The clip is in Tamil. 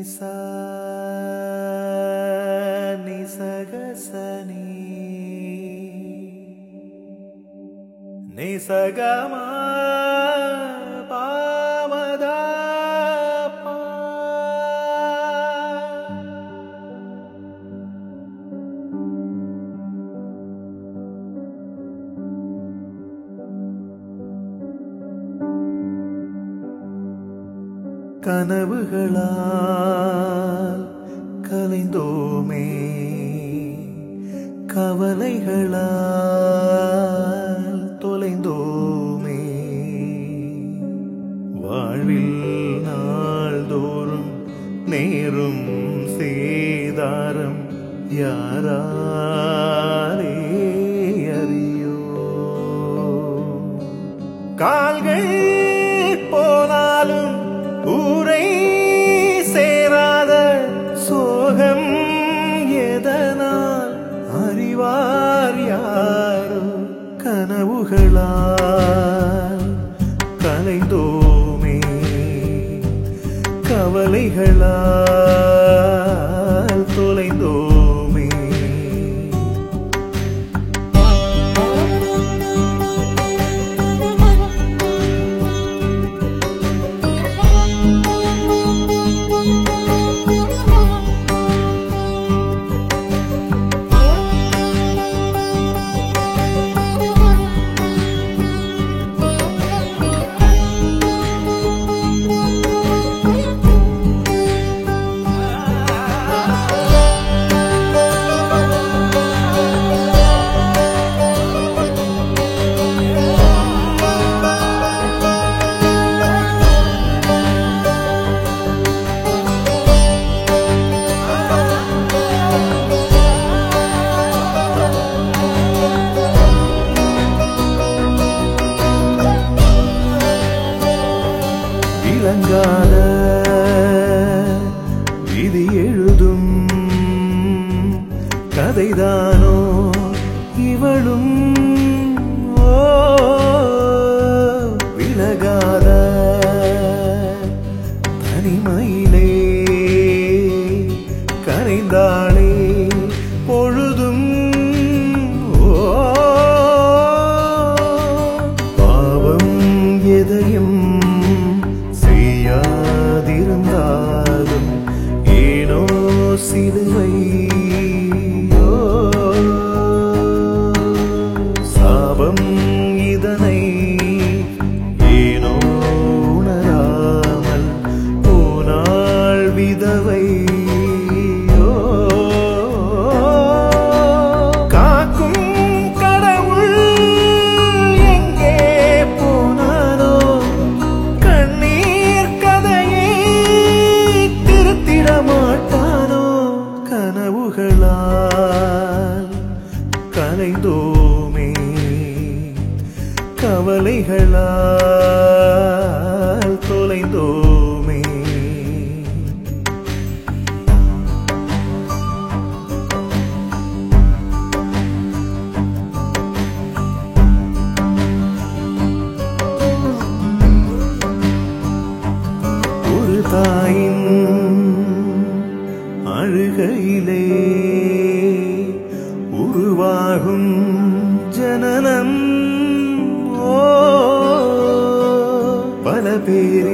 நிசா நிசகசனி நிசகமா பாமதா பா. கனவுகளால் கலைந்தோமே கவலைகளால் தொலைந்தோமே வாழ்வில் நாள்தோறும் நேரும் சேதாரம் யாராலே அறியோ கால்கள் போனாலும் ஊரை சேராத சோகம் எதனால் அறிவார் யாரோ கனவுகளால் கலைந்தோமே கவலைகளால் தொலைந்தோமே விளங்காத விதி எழுதும் கதைதானோ இவளும் ஓ விலகாத தனிமையிலே கரைந்தாளே பொழுதும் ஓ பாவம் எதையும் செய்யாதிருந்தாலும் ஏனோ சிலுவை ஓ, சாபம் இதனை ஏனோ உணராமல் போனாள் விதவை ஓ, காக்கும் கடவுள் எங்கே போனாரோ கண்ணீர் கதையை திருத்திட மாட்டானோ கனவுகளால் கலைந்தோமே கவலைகளால் தொலைந்தோமே ஒரு தாயின் அழுகையிலே உருவாகும் ஜனனம் ஓ பல பேரின்